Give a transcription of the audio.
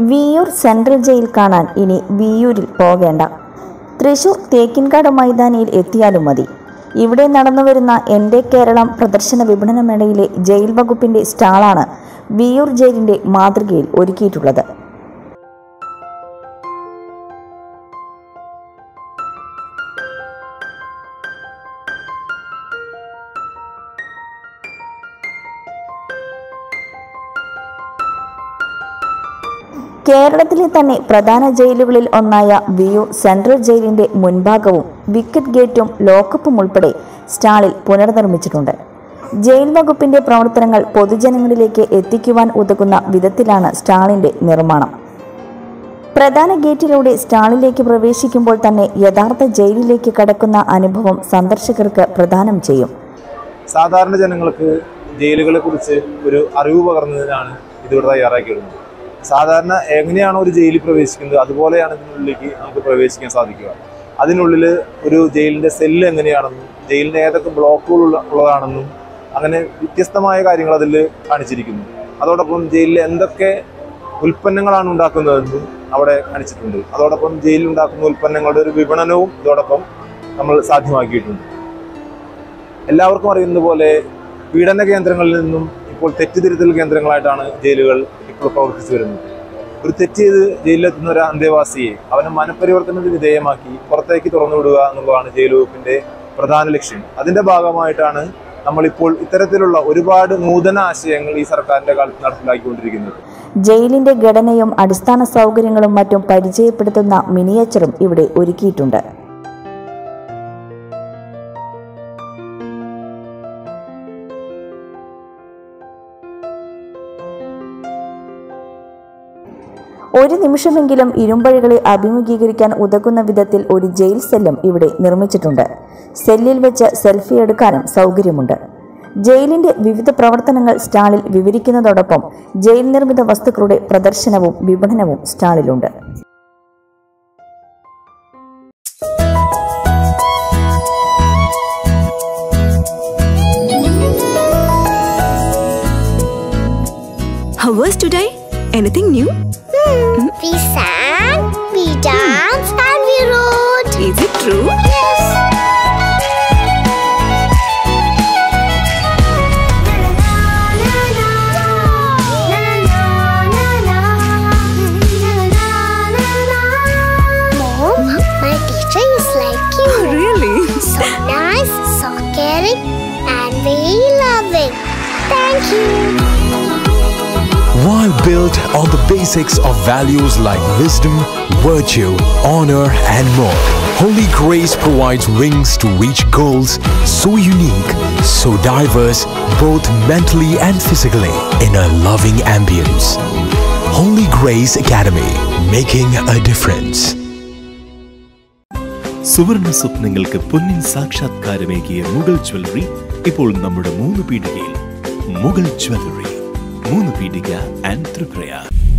Viyyur central jail കാണാൻ ഇനി വിയൂരിൽ പോകേണ്ട തൃശൂർ തേക്കിൻകാട് മൈതാനിയിൽ എത്തിയാലും മതി ഇവിടെ നടന്നുവരുന്ന എൻ്റെ കേരളം പ്രദർശന വിപണന മേളയിലെ ജയിൽ വകുപ്പിൻ്റെ സ്റ്റാളാണ് വിയൂർ ജയിലിൻ്റെ മാതൃകയിൽ ഒരുക്കിയിട്ടുള്ളത് കേരളത്തിലെ തന്നെ പ്രധാന ജയിലുകളിൽ ഒന്നായ വിയൂർ സെൻട്രൽ ജയിലിന്റെ മുൻഭാഗവും വിക്കറ്റ് ഗേറ്റും ലോക്കപ്പും ഉൾപ്പെടെ സ്റ്റാളിൽ പുനർനിർമ്മിച്ചിട്ടുണ്ട് ജയിൽ വകുപ്പിന്റെ പ്രവർത്തനങ്ങൾ പൊതുജനങ്ങളിലേക്ക് എത്തിക്കുവാൻ ഉതകുന്ന വിധത്തിലാണ് സ്റ്റാളിന്റെ നിർമ്മാണം പ്രധാന ഗേറ്റിലൂടെ സ്റ്റാളിലേക്ക് പ്രവേശിക്കുമ്പോൾ തന്നെ യഥാർത്ഥ ജയിലിലേക്ക് കടക്കുന്ന അനുഭവം സന്ദർശകർക്ക് പ്രദാനം ചെയ്യും സാധാരണ ജനങ്ങൾക്ക് ജയിലുകളെ കുറിച്ച് ഒരു അറിവ് പകർന്നതിനാണ് ഇതിവിടെ തയ്യാറാക്കിയിടുന്നത് സാധാരണ എങ്ങനെയാണോ ഒരു ജയിലിൽ പ്രവേശിക്കുന്നത് അതുപോലെയാണ് ഇതിനുള്ളിലേക്ക് നമുക്ക് പ്രവേശിക്കാൻ സാധിക്കുക അതിനുള്ളിൽ ഒരു ജയിലിന്റെ സെല്ല് എങ്ങനെയാണെന്നും ജയിലിന് ഏതൊക്കെ ബ്ലോക്കുകൾ ഉള്ള- ഉള്ളതാണെന്നും അങ്ങനെ വ്യത്യസ്തമായ കാര്യങ്ങൾ അതിൽ കാണിച്ചിരിക്കുന്നു അതോടൊപ്പം ജയിലിൽ എന്തൊക്കെ ഉൽപ്പന്നങ്ങളാണ് ഉണ്ടാക്കുന്നതെന്നും അവിടെ കാണിച്ചിട്ടുണ്ട് അതോടൊപ്പം ജയിലിൽ ഉണ്ടാക്കുന്ന ഉൽപ്പന്നങ്ങളുടെ ഒരു വിപണനവും ഇതോടൊപ്പം നമ്മൾ സാധ്യമാക്കിയിട്ടുണ്ട് എല്ലാവർക്കും അറിയുന്നത് പോലെ പീഡന കേന്ദ്രങ്ങളിൽ നിന്നും ഇപ്പോൾ തെറ്റുതിരുത്തൽ കേന്ദ്രങ്ങളായിട്ടാണ് ജയിലുകൾ ഇപ്പോൾ പ്രവർത്തിച്ചു വരുന്നത് ഒരു തെറ്റ് ചെയ്ത് ജയിലിലെത്തുന്ന ഒരു അന്തേവാസിയെ അവനെ മനപരിവർത്തനത്തിന് വിധേയമാക്കി പുറത്തേക്ക് തുറന്നു വിടുക എന്നുള്ളതാണ് ജയിൽ വകുപ്പിന്റെ പ്രധാന ലക്ഷ്യം അതിന്റെ ഭാഗമായിട്ടാണ് നമ്മളിപ്പോൾ ഇത്തരത്തിലുള്ള ഒരുപാട് നൂതന ആശയങ്ങൾ ഈ സർക്കാരിന്റെ കാലത്ത് നടപ്പിലാക്കിക്കൊണ്ടിരിക്കുന്നത് ജയിലിന്റെ ഘടനയും അടിസ്ഥാന സൗകര്യങ്ങളും മറ്റും പരിചയപ്പെടുത്തുന്ന മിനിയേച്ചറും ഇവിടെ ഒരുക്കിയിട്ടുണ്ട് ഒരു നിമിഷമെങ്കിലും ഇരുമ്പഴികളെ അഭിമുഖീകരിക്കാൻ ഉതകുന്ന വിധത്തിൽ ഒരു ജയിൽ സെല്ലും ഇവിടെ നിർമ്മിച്ചിട്ടുണ്ട് സെല്ലിൽ വെച്ച് സെൽഫി എടുക്കാനും സൗകര്യമുണ്ട് ജയിലിന്റെ വിവിധ പ്രവർത്തനങ്ങൾ സ്റ്റാളിൽ വിവരിക്കുന്നതോടൊപ്പം ജയിൽ നിർമ്മിത വസ്തുക്കളുടെ പ്രദർശനവും വിപണനവും സ്റ്റാളിലുണ്ട് How was today? Anything new? We sang, we danced, and we wrote. Is it true? Yes. Mom, my teacher is like you. Really? So nice, so caring, and very loving. Thank you. While built on the basics of values like wisdom, virtue, honor, and more, Holy Grace provides wings to reach goals so unique, so diverse, both mentally and physically, in a loving ambience. Holy Grace Academy, making a difference. സുവർണ സ്വപ്നങ്ങൾക്ക് പൊന്നിൻ സാക്ഷാത്കാരമേകിയ Mughal jewellery ഇപ്പോൾ നമ്മുടെ മൂന്ന് പീടികയിൽ Mughal jewellery മൂന്ന് പീടിക and Tripura